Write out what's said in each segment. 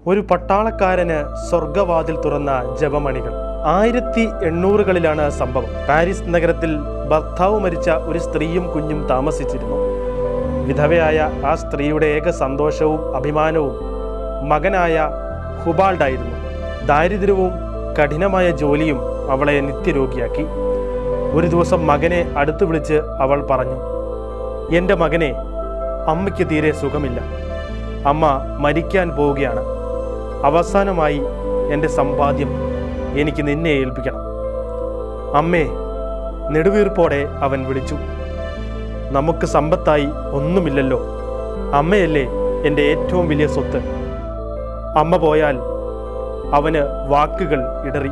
ഒരു പട്ടാളക്കാരന് സ്വർഗവാതിൽ തുറന്ന ജപമണികൾ ആയിരത്തി എണ്ണൂറുകളിലാണ് സംഭവം പാരീസ് നഗരത്തിൽ ഭർത്താവ് മരിച്ച ഒരു സ്ത്രീയും കുഞ്ഞും താമസിച്ചിരുന്നു വിധവയായ ആ സ്ത്രീയുടെ ഏക സന്തോഷവും അഭിമാനവും മകനായ ഹുബാൾഡായിരുന്നു ദാരിദ്ര്യവും കഠിനമായ ജോലിയും അവളെ നിത്യരോഗിയാക്കി ഒരു ദിവസം മകനെ അടുത്തു വിളിച്ച് അവൾ പറഞ്ഞു എൻ്റെ മകനെ അമ്മയ്ക്ക് തീരെ സുഖമില്ല അമ്മ മരിക്കാൻ പോവുകയാണ് അവസാനമായി എൻ്റെ സമ്പാദ്യം എനിക്ക് നിന്നെ ഏൽപ്പിക്കണം അമ്മേ നെടുവീർപ്പോടെ അവൻ വിളിച്ചു നമുക്ക് സമ്പത്തായി ഒന്നുമില്ലല്ലോ അമ്മയല്ലേ എൻ്റെ ഏറ്റവും വലിയ സ്വത്ത് അമ്മ പോയാൽ അവന് വാക്കുകൾ ഇടറി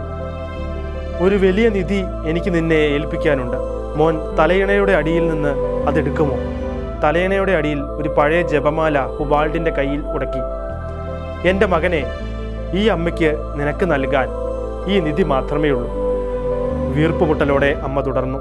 ഒരു വലിയ നിധി എനിക്ക് നിന്നെ ഏൽപ്പിക്കാനുണ്ട് മോൻ തലയിണയുടെ അടിയിൽ നിന്ന് അതെടുക്കുമോ തലയിണയുടെ അടിയിൽ ഒരു പഴയ ജപമാല ഹുബാൾഡിന്റെ കയ്യിൽ ഉടക്കി എൻ്റെ മകനെ ഈ അമ്മയ്ക്ക് നിനക്ക് നൽകാൻ ഈ നിധി മാത്രമേ ഉള്ളൂ വീർപ്പുമുട്ടലോടെ അമ്മ തുടർന്നു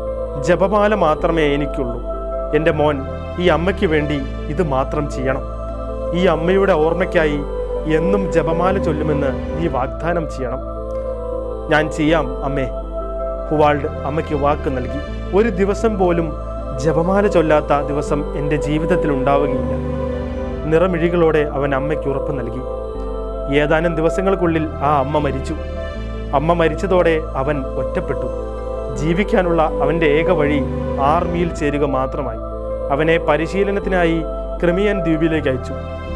ജപമാല മാത്രമേ എനിക്കുള്ളൂ എൻ്റെ മോൻ ഈ അമ്മയ്ക്ക് വേണ്ടി ഇത് മാത്രം ചെയ്യണം ഈ അമ്മയുടെ ഓർമ്മയ്ക്കായി എന്നും ജപമാല ചൊല്ലുമെന്ന് നീ വാഗ്ദാനം ചെയ്യണം ഞാൻ ചെയ്യാം അമ്മേ ഹുവാൾഡ് അമ്മയ്ക്ക് വാക്ക് നൽകി ഒരു ദിവസം പോലും ജപമാല ചൊല്ലാത്ത ദിവസം എൻ്റെ ജീവിതത്തിൽ ഉണ്ടാവുകയില്ല നിറമിഴികളോടെ അവൻ അമ്മയ്ക്ക് ഉറപ്പ് നൽകി ഏതാനും ദിവസങ്ങൾക്കുള്ളിൽ ആ അമ്മ മരിച്ചു അമ്മ മരിച്ചതോടെ അവൻ ഒറ്റപ്പെട്ടു ജീവിക്കാനുള്ള അവൻ്റെ ഏക വഴി ആർമിയിൽ ചേരുക മാത്രമായി അവനെ പരിശീലനത്തിനായി ക്രിമിയൻ ദ്വീപിലേക്ക് അയച്ചു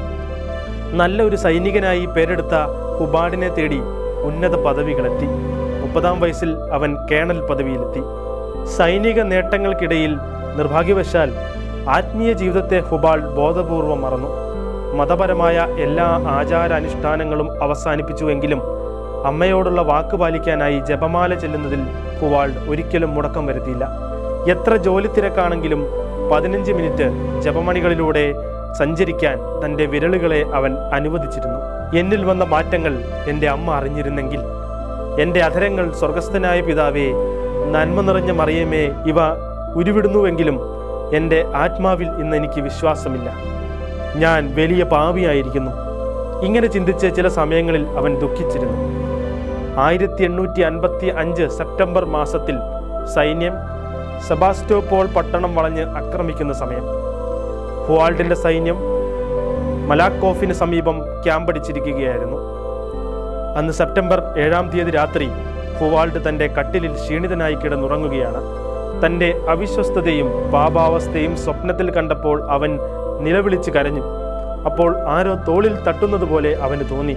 നല്ല ഒരു സൈനികനായി പേരെടുത്ത ഹുബാഡിനെ തേടി ഉന്നത പദവികളെത്തി മുപ്പതാം വയസ്സിൽ അവൻ കേണൽ പദവിയിലെത്തി സൈനിക നേട്ടങ്ങൾക്കിടയിൽ നിർഭാഗ്യവശാൽ ആത്മീയ ജീവിതത്തെ ഹുബാൾ ബോധപൂർവം മറന്നു മതപരമായ എല്ലാ ആചാരാനുഷ്ഠാനങ്ങളും അവസാനിപ്പിച്ചുവെങ്കിലും അമ്മയോടുള്ള വാക്ക് പാലിക്കാനായി ജപമാല ചെല്ലുന്നതിൽ ഹുവാൾഡ് ഒരിക്കലും മുടക്കം വരുത്തിയില്ല എത്ര ജോലി തിരക്കാണെങ്കിലും പതിനഞ്ച് മിനിറ്റ് ജപമണികളിലൂടെ സഞ്ചരിക്കാൻ തൻ്റെ വിരലുകളെ അവൻ അനുവദിച്ചിരുന്നു എന്നിൽ വന്ന മാറ്റങ്ങൾ എൻ്റെ അമ്മ അറിഞ്ഞിരുന്നെങ്കിൽ എൻ്റെ അധരങ്ങൾ സ്വർഗസ്ഥനായ പിതാവേ നന്മ നിറഞ്ഞ മറിയമേ ഇവ ഉരുവിടുന്നുവെങ്കിലും എൻ്റെ ആത്മാവിൽ ഇന്ന് എനിക്ക് വിശ്വാസമില്ല ഞാൻ വലിയ പാപിയായിരിക്കുന്നു ഇങ്ങനെ ചിന്തിച്ച് ചില സമയങ്ങളിൽ അവൻ ദുഃഖിച്ചിരുന്നു ആയിരത്തി എണ്ണൂറ്റി അൻപത്തി അഞ്ച് സെപ്റ്റംബർ മാസത്തിൽ സൈന്യം സെബാസ്റ്റോപോൾ പട്ടണം വളഞ്ഞ് ആക്രമിക്കുന്ന സമയം ഹുവാൾഡിന്റെ സൈന്യം മലാക്കോഫിന് സമീപം ക്യാമ്പടിച്ചിരിക്കുകയായിരുന്നു അന്ന് സെപ്റ്റംബർ ഏഴാം തീയതി രാത്രി ഹുവാൾഡ് തന്റെ കട്ടിലിൽ ക്ഷീണിതനായി കിടന്നുറങ്ങുകയാണ് തന്റെ അവിശ്വസ്തതയും പാപാവസ്ഥയും സ്വപ്നത്തിൽ കണ്ടപ്പോൾ അവൻ നിലവിളിച്ച് കരഞ്ഞു അപ്പോൾ ആരോ തോളിൽ തട്ടുന്നത് പോലെ അവന് തോന്നി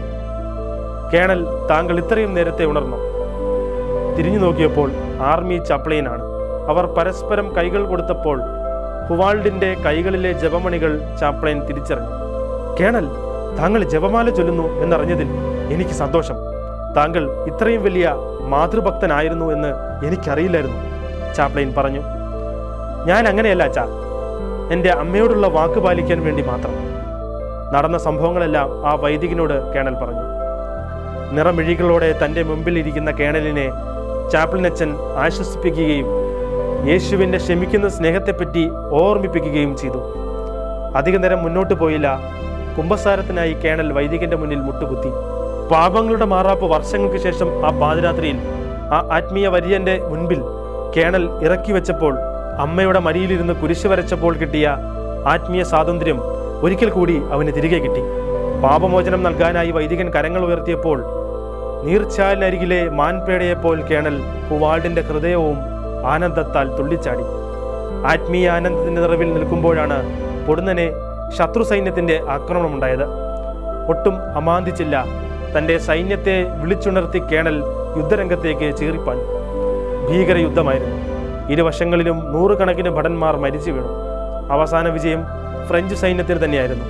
കേണൽ താങ്കൾ ഇത്രയും നേരത്തെ ഉണർന്നു തിരിഞ്ഞു നോക്കിയപ്പോൾ ആർമി ചപ്ലയിനാണ് അവർ പരസ്പരം കൈകൾ കൊടുത്തപ്പോൾ ഹുവാൾഡിന്റെ കൈകളിലെ ജപമണികൾ ചാപ്ലൈൻ തിരിച്ചറിഞ്ഞു കേണൽ താങ്കൾ ജപമാല ചൊല്ലുന്നു എന്നറിഞ്ഞതിൽ എനിക്ക് സന്തോഷം താങ്കൾ ഇത്രയും വലിയ മാതൃഭക്തനായിരുന്നു എന്ന് എനിക്കറിയില്ലായിരുന്നു ചാപ്ലൈൻ പറഞ്ഞു ഞാൻ അങ്ങനെയല്ല അച്ഛാ എൻ്റെ അമ്മയോടുള്ള വാക്ക് പാലിക്കാൻ വേണ്ടി മാത്രം നടന്ന സംഭവങ്ങളെല്ലാം ആ വൈദികനോട് കേണൽ പറഞ്ഞു നിറമിഴികളോടെ തൻ്റെ മുമ്പിൽ ഇരിക്കുന്ന കേണലിനെ ചാപ്ലിനച്ചൻ ആശ്വസിപ്പിക്കുകയും യേശുവിൻ്റെ ക്ഷമിക്കുന്ന സ്നേഹത്തെപ്പറ്റി ഓർമ്മിപ്പിക്കുകയും ചെയ്തു അധിക നേരം മുന്നോട്ട് പോയില്ല കുംഭസാരത്തിനായി കേണൽ വൈദികന്റെ മുന്നിൽ മുട്ടുകുത്തി പാപങ്ങളുടെ മാറാപ്പ് വർഷങ്ങൾക്ക് ശേഷം ആ പാതിരാത്രിയിൽ ആ ആത്മീയ വര്യന്റെ മുൻപിൽ കേണൽ ഇറക്കി വെച്ചപ്പോൾ അമ്മയുടെ മരിയിലിരുന്ന് കുരിശ് വരച്ചപ്പോൾ കിട്ടിയ ആത്മീയ സ്വാതന്ത്ര്യം ഒരിക്കൽ കൂടി അവന് തിരികെ കിട്ടി പാപമോചനം നൽകാനായി വൈദികൻ കരങ്ങൾ ഉയർത്തിയപ്പോൾ നീർച്ചാലിനരികിലെ മാൻപേടയെപ്പോൾ കേണൽ ഹുവാൾഡിന്റെ ഹൃദയവും ആനന്ദത്താൽ തുള്ളിച്ചാടി ആത്മീയ ആനന്ദത്തിന്റെ നിറവിൽ നിൽക്കുമ്പോഴാണ് പൊടുന്നനെ ശത്രു സൈന്യത്തിന്റെ ആക്രമണമുണ്ടായത് ഒട്ടും അമാന്തിച്ചില്ല തന്റെ സൈന്യത്തെ വിളിച്ചുണർത്തി കേണൽ യുദ്ധരംഗത്തേക്ക് ചീറിപ്പാഞ്ഞു ഭീകര യുദ്ധമായിരുന്നു ഇരുവശങ്ങളിലും നൂറുകണക്കിന് ഭടന്മാർ മരിച്ചു വീണു അവസാന വിജയം ഫ്രഞ്ച് സൈന്യത്തിന് തന്നെയായിരുന്നു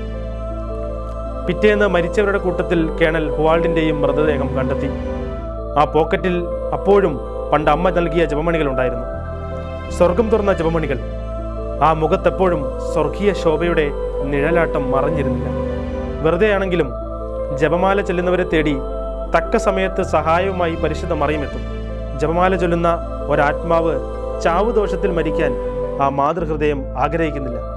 പിറ്റേന്ന് മരിച്ചവരുടെ കൂട്ടത്തിൽ കേണൽ ഹുവാൾഡിന്റെയും മൃതദേഹം കണ്ടെത്തി ആ പോക്കറ്റിൽ അപ്പോഴും പണ്ട് അമ്മ നൽകിയ ജപമണികൾ ഉണ്ടായിരുന്നു സ്വർഗം തുറന്ന ജപമണികൾ ആ മുഖത്തെപ്പോഴും സ്വർഗീയ ശോഭയുടെ നിഴലാട്ടം മറഞ്ഞിരുന്നില്ല വെറുതെയാണെങ്കിലും ജപമാല ചെല്ലുന്നവരെ തേടി തക്ക സമയത്ത് സഹായവുമായി പരിശുദ്ധ മറിയുമെത്തും ജപമാല ചൊല്ലുന്ന ഒരാത്മാവ് ചാവുദോഷത്തിൽ മരിക്കാൻ ആ മാതൃഹൃദയം ആഗ്രഹിക്കുന്നില്ല